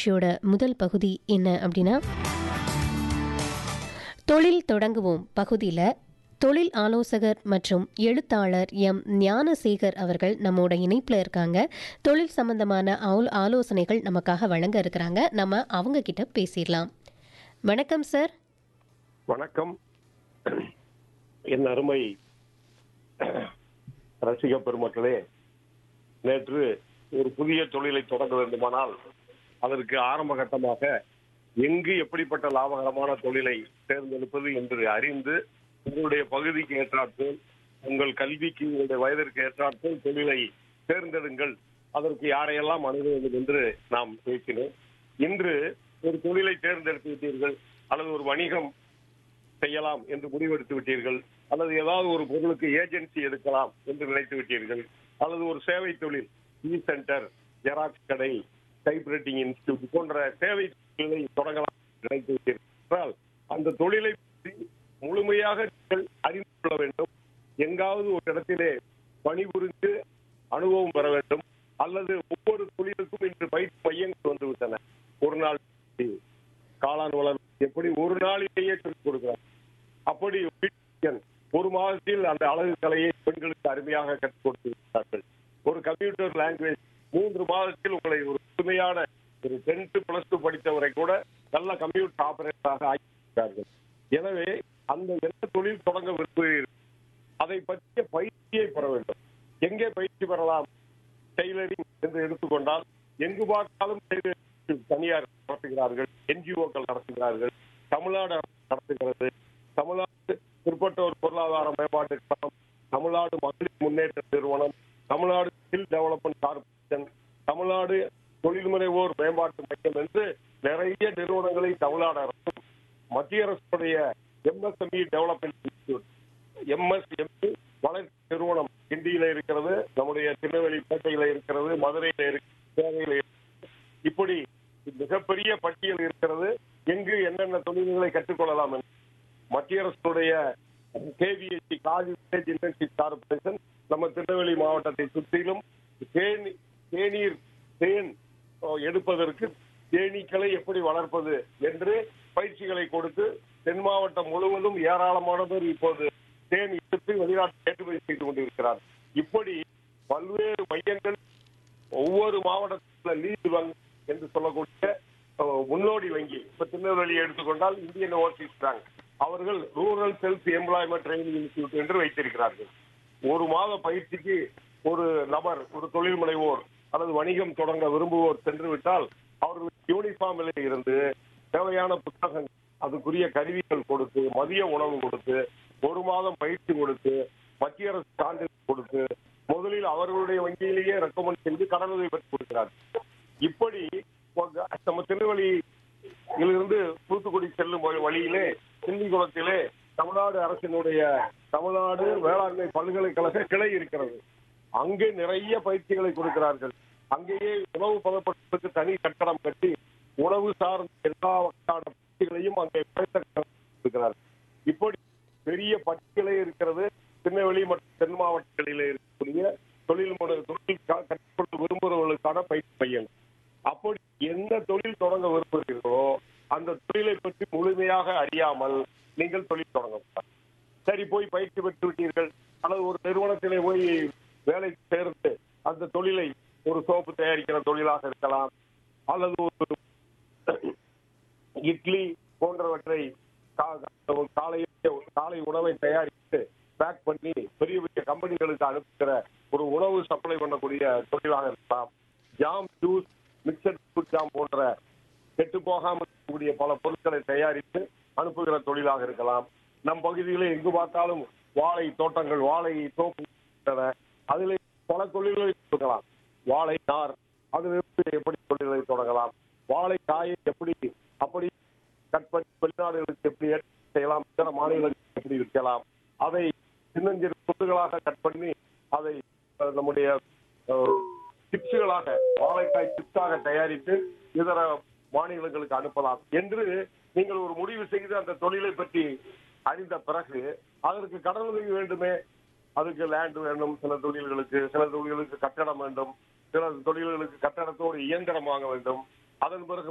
நிகழ்ச்சியோட முதல் பகுதி என்ன அப்படின்னா தொழில் தொடங்குவோம் பகுதியில் தொழில் ஆலோசகர் மற்றும் எழுத்தாளர் எம் ஞானசேகர் அவர்கள் நம்மோட இணைப்பில் இருக்காங்க தொழில் சம்பந்தமான ஆல் ஆலோசனைகள் நமக்காக வழங்க இருக்கிறாங்க நம்ம அவங்க கிட்ட பேசிடலாம் வணக்கம் சார் வணக்கம் என் அருமை ரசிக பெருமக்களே நேற்று ஒரு புதிய தொழிலை தொடங்க வேண்டுமானால் அதற்கு ஆரம்ப கட்டமாக எங்கு எப்படிப்பட்ட லாபகரமான தொழிலை தேர்ந்தெடுப்பது என்று அறிந்து உங்களுடைய பகுதிக்கு ஏற்றாற்போல் உங்கள் கல்விக்கு உங்களுடைய வயதிற்கு ஏற்றாற்போல் தொழிலை தேர்ந்தெடுங்கள் அதற்கு யாரையெல்லாம் அணுக வேண்டும் என்று நாம் பேசினோம் இன்று ஒரு தொழிலை தேர்ந்தெடுத்து விட்டீர்கள் அல்லது ஒரு வணிகம் செய்யலாம் என்று முடிவெடுத்து விட்டீர்கள் அல்லது ஏதாவது ஒரு பொருளுக்கு ஏஜென்சி எடுக்கலாம் என்று நினைத்து விட்டீர்கள் அல்லது ஒரு சேவை தொழில் இ சென்டர் ஜெராக்ஸ் கடை டைப்ரைட்டிங் இன்ஸ்டியூட் போன்ற சேவை தொழிலை தொடங்கலாம் என்று நினைத்து விட்டீர்கள் என்றால் அந்த தொழிலை பற்றி முழுமையாக நீங்கள் அறிந்து கொள்ள வேண்டும் எங்காவது ஒரு இடத்திலே பணிபுரிந்து அனுபவம் பெற வேண்டும் அல்லது ஒவ்வொரு தொழிலுக்கும் இன்று பயிற்சி மையங்கள் வந்துவிட்டன ஒரு நாள் காளான் வளர்ப்பு எப்படி ஒரு நாளிலேயே சொல்லிக் கொடுக்கிறார் அப்படி வீட்டின் ஒரு மாதத்தில் அந்த அழகு கலையை பெண்களுக்கு அருமையாக கற்றுக் கொடுத்திருக்கிறார்கள் ஒரு கம்ப்யூட்டர் லாங்குவேஜ் மூன்று மாதத்தில் உங்களை ஒரு புதுமையான ஒரு டென்த் பிளஸ் டூ படித்தவரை கூட நல்ல கம்ப்யூட்டர் ஆபரேட்டராக ஆக்கியிருக்கிறார்கள் எனவே அந்த எந்த தொழில் தொடங்க விரும்புகிறீர்கள் அதை பற்றிய பயிற்சியை பெற வேண்டும் எங்கே பயிற்சி பெறலாம் டெய்லரிங் என்று எடுத்துக்கொண்டால் எங்கு பார்த்தாலும் tailor தனியார் நடத்துகிறார்கள் என்ஜிஓக்கள் நடத்துகிறார்கள் தமிழ்நாடு நடத்துகிறது தமிழ்நாடு பிற்பட்டோர் பொருளாதார மேம்பாட்டு கழகம் தமிழ்நாடு மகளிர் முன்னேற்ற நிறுவனம் Tamil Nadu skill development corporation Tamil Nadu தொழில் முனைவோர் மேம்பாட்டு மையம் என்று நிறைய நிறுவனங்களை தமிழ்நாடு அரசும் மத்திய அரசுடைய எம்எஸ்எம்இ டெவலப்மெண்ட் இன்ஸ்டியூட் எம்எஸ்எம்இ வளர்ச்சி நிறுவனம் கிண்டியில இருக்கிறது நம்முடைய திருநெல்வேலிப்பேட்டையில இருக்கிறது மதுரையில இருக்கு சேவையில இருக்கு இப்படி மிகப்பெரிய பட்டியல் இருக்கிறது எங்கு என்னென்ன தொழில்களை கற்றுக்கொள்ளலாம் என்று மத்திய அரசுடைய KVSC Khadi village internship corporation நம்ம திருநெல்வேலி மாவட்டத்தை சுற்றிலும் தேனி தேநீர் தேன் அஹ், எடுப்பதற்கு தேனீக்களை எப்படி வளர்ப்பது என்று பயிற்சிகளை கொடுத்து தென் மாவட்டம் முழுவதும் ஏராளமானவர் இப்போது தேன் எடுத்து வெளிநாட்டு ஏற்றுமதி செய்து கொண்டிருக்கிறார் இப்படி பல்வேறு மையங்கள் ஒவ்வொரு மாவட்டத்தில் லீடு வங்கி என்று சொல்லக்கூடிய அஹ், முன்னோடி வங்கி இப்ப திருநெல்வேலியை எடுத்துக்கொண்டால் இந்தியன் ஓவர்சீஸ் பேங்க் அவர்கள் rural self employment training institute என்று வைத்திருக்கிறார்கள் ஒரு மாத பயிற்சிக்கு ஒரு நபர் ஒரு தொழில் முனைவோர் அல்லது வணிகம் தொடங்க விரும்புவோர் சென்று விட்டால் அவர்களுக்கு யூனிஃபார்மில் இருந்து தேவையான புத்தகங்கள் அதுக்குரிய கருவிகள் கொடுத்து மதிய உணவு கொடுத்து ஒரு மாதம் பயிற்சி கொடுத்து மத்திய அரசு சான்றிதழ் கொடுத்து முதலில் அவர்களுடைய வங்கியிலேயே ரெக்கமெண்ட் செய்து கடனுதவி பெற்று கொடுக்கிறார்கள் இப்படி நம்ம திருநெல்வேலியிலிருந்து தூத்துக்குடி செல்லும் வழி- வழியிலே சில்லிகுளத்திலே தமிழ்நாடு அரசினுடைய தமிழ்நாடு வேளாண்மை பல்கலைக்கழக கிளை இருக்கிறது அங்கே நிறைய பயிற்சிகளை கொடுக்கிறார்கள் அங்கேயே உணவு பதப்படுத்துவதற்கு தனி கட்டடம் கட்டி உணவு சார்ந்த எல்லா வகையான பயிற்சிகளையும் அங்கே இருக்கிறார்கள் இப்படி பெரிய பட்டியலே இருக்கிறது திருநெல்வேலி மற்றும் தென் மாவட்டங்களிலே இருக்கக்கூடிய தொழில் முறை தொழில் க- கற்றுக்கொள்ள விரும்புகிறவர்களுக்கான பயிற்சி மையங்கள் அப்படி எந்த தொழில் தொடங்க விரும்புகிறீர்களோ அந்த தொழிலை பற்றி முழுமையாக அறியாமல் நீங்கள் தொழில் தொடங்க கூடாது. சரி போய் பயிற்சி பெற்று விட்டீர்கள் அல்லது ஒரு நிறுவனத்திலே போய் வேலை சேர்ந்து அந்த தொழிலை ஒரு சோப்பு தயாரிக்கிற தொழிலாக இருக்கலாம் அல்லது ஒரு இட்லி போன்றவற்றை கா- காலை காலை உணவை தயாரித்து பேக் பண்ணி பெரிய பெரிய கம்பெனிகளுக்கு அனுப்புகிற ஒரு உணவு சப்ளை பண்ணக்கூடிய தொழிலாக இருக்கலாம் jam juice mixer fruit jam போன்ற கெட்டு போகாமல் இருக்கக்கூடிய பல பொருட்களை தயாரித்து அனுப்புகிற தொழிலாக இருக்கலாம் நம் பகுதியிலே எங்கு பார்த்தாலும் வாழை தோட்டங்கள் வாழை தோப்பு உள்ளன. அதிலே பல தொழில்களை கொடுக்கலாம் வாழை நார் அதிலிருந்து எப்படி தொழில்களை தொடங்கலாம் வாழை காயை எப்படி அப்படி கட் பண்ணி வெளிநாடுகளுக்கு எப்படி ஏற்றுமதி செய்யலாம் இதர மாநிலங்களுக்கு எப்படி விற்கலாம் அதை சின்னஞ்சிறு துண்டுகளாக கட் பண்ணி அதை அஹ், நம்முடைய சிப்ஸுகளாக வாழைக்காய் சிப்ஸாக தயாரித்து இதர மாநிலங்களுக்கு அனுப்பலாம் என்று நீங்கள் ஒரு முடிவு செய்து அந்த தொழிலை பற்றி அறிந்த பிறகு அதற்கு கடனுதவி வேண்டுமே அதுக்கு லேண்ட் வேண்டும் சில தொழில்களுக்கு சில தொழில்களுக்கு கட்டடம் வேண்டும் சில தொழில்களுக்கு கட்டடத்தோடு இயந்திரம் வாங்க வேண்டும் அதன் பிறகு